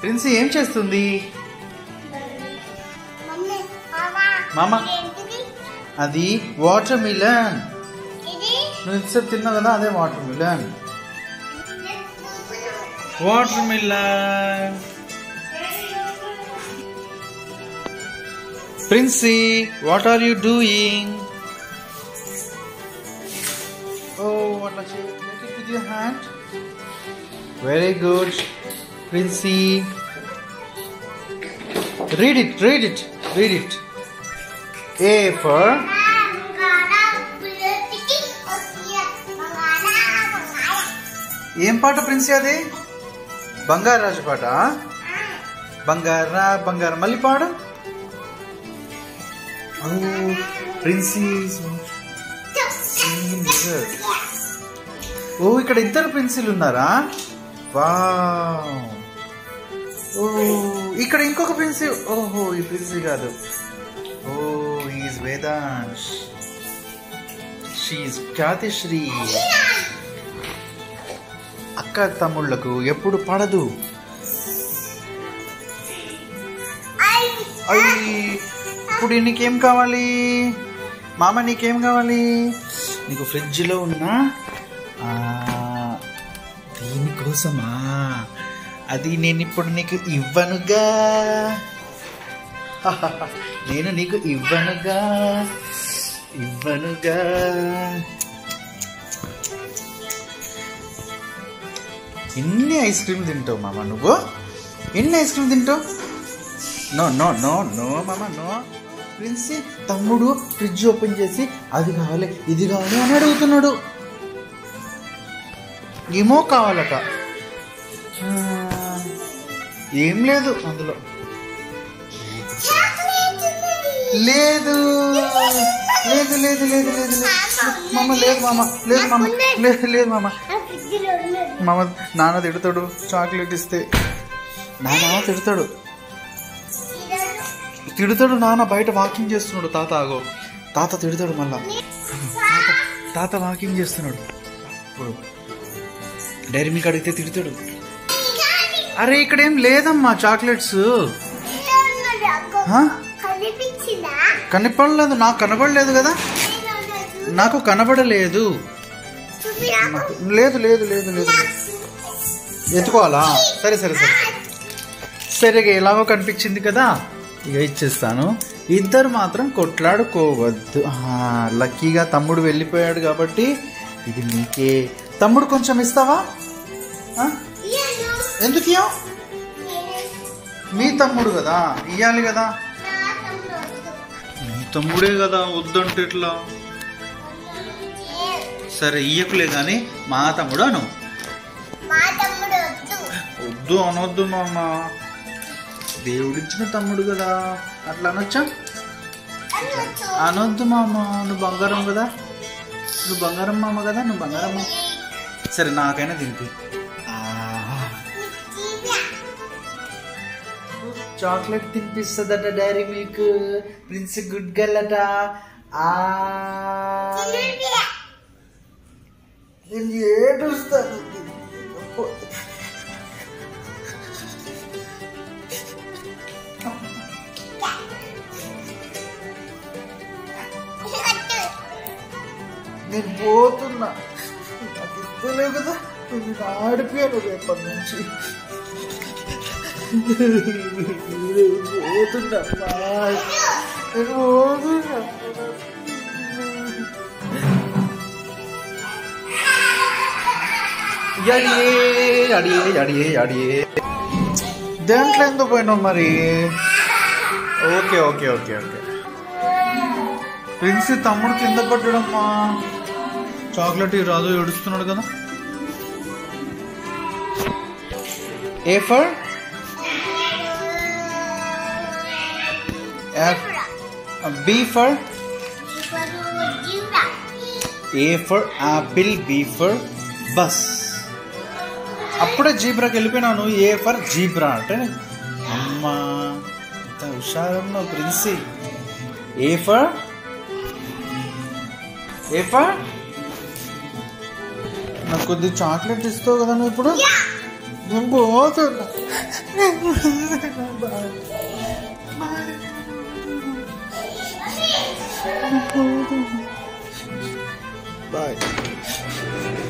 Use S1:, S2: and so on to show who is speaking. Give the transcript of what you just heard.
S1: Princi ఏం చేస్తుంది
S2: mummy మామా
S1: మామ.
S2: ఏంటిది
S1: అది వాటర్ మిలన్
S2: ఇది
S1: నువ్వు ఇంతసేపు తిన్నావు కదా అదే water melon water melon Princy what are you doing oh అట్లా with your hand very good Princy read it read it read it A for ఏం పాట ప్రిన్సీ అది బంగారు రాజు పాట బంగారా బంగారం మళ్ళీ పాడు ఓ ప్రిన్సీ ఓ ఇక్కడ ఇద్దరు ప్రిన్సిల్ ఉన్నారా వా ఓ ఇక్కడ ఇంకొక ప్రిన్సిల్ ఓహో ఈ ప్రిన్సిల్ కాదు oh is Vedansh she Khyatishri అక్క తమ్ముళ్లకు ఎప్పుడు పడదు అయ్యి ఇప్పుడు నీకేం కావాలి మామ నీకేం కావాలి నీకు ఫ్రిడ్జ్లో ఉన్న ఆ, దీనికోసమా అది నేను ఇప్పుడు నీకు ఇవ్వనుగా నేను నీకు ఇవ్వనుగా ఇవ్వనుగా ఎన్ని ఐస్ క్రీమ్ తింటావు మామ నువ్వు ఎన్ని ఐస్ క్రీమ్ తింటావు నో నో నో నో మామ నో ప్రిన్సీ తమ్ముడు ఫ్రిడ్జ్ ఓపెన్ చేసి అది కావాలి ఇది కావాలి అని అడుగుతున్నాడు ఏమో కావాలట ఆ, ఏం లేదు అందులో లేదు లేదు లేదు లేదు లేదు లేదు మామ లేదు మామ లేదు మామ లేదు లేదు మామ మామ నాన్న తిడతాడు చాక్లెట్ ఇస్తే నాన్న తిడతాడు తిడతాడు నాన్న బయట వాకింగ్ చేస్తున్నాడు తాత ఆగో తాత తిడతాడు మళ్ళా తాత తాత వాకింగ్ చేస్తున్నాడు ఇప్పుడు డైరీ మిల్క్ అడిగితే తిడతాడు అరే ఇక్కడ ఏం లేదమ్మా చాక్లెట్స్ హా?
S2: కనిపించిందా
S1: కనపడలేదు నాకు కనపడలేదు కదా నాకు కనబడలేదు
S2: చూపి నాకు
S1: లేదు లేదు లేదు లేదు ఎత్తుకోవాలా సరే సరే సరే సరిగా ఎలాగో కనిపించింది కదా ఇక ఇచ్చేస్తాను ఇద్దరు మాత్రం కొట్లాడుకోవద్దు ఆ, లక్కీగా తమ్ముడు వెళ్ళిపోయాడు కాబట్టి ఇది నీకే తమ్ముడు కొంచెం ఇస్తావా ఆ?
S2: ఇయ్యను.
S1: ఎందుకు ఇయ్యం? మీ తమ్ముడు కదా ఇయ్యాలి కదా
S2: నా తమ్ముడు వద్దు.
S1: మీ తమ్ముడే కదా వద్దంటే ఎట్లా సరే ఇయ్యకులే కానీ మా తమ్ముడు అను
S2: మా తమ్ముడు వద్దు
S1: వద్దు అనొద్దు మామ దేవుడిచ్చిన తమ్ముడు కదా అట్లా అనొచ్చా
S2: అనొచ్చు.
S1: అనొద్దు మామ నువ్వు బంగారం కదా నువ్వు బంగారం మామ కదా నువ్వు బంగారం మామ సరే నాకైనా తింపి
S2: దివ్య.
S1: చాక్లెట్ తినిపిస్తుందట Dairy Milk prince good girl అట ఆ
S2: దివ్య.
S1: నేను ఏడుస్తాను
S2: వద్దు.
S1: నేను పోతున్నా నాకు ఇస్తలేవు కదా నేను ఆడిపోయాను రేపటి నుంచి నేను పోతున్నా బాయ్. నేను పోతున్నా అడియే అడియే అడియే అడియే దేంట్లో ఎందుకు పోయినావు మరి okay okay okay okay Princy తమ్ముడు కింద పట్టడమ్మా చాక్లెట్ ఈ రాజు ఏడుస్తున్నాడు కదా ఏ ఫర్ బి ఫర్
S2: ఇప్పుడు Divya.
S1: A for apple B for bus అప్పుడే జీబ్రాకి వెళ్ళిపోయినావు నువ్వు ఏ ఫర్ జీబ్రా అంటే అమ్మా ఇంత హుషారన్నావు Princy A for A for నాకు కొద్ది చాక్లెట్ ఇస్తావు కదా నువ్వు ఇప్పుడు పోతున్నా బాయ్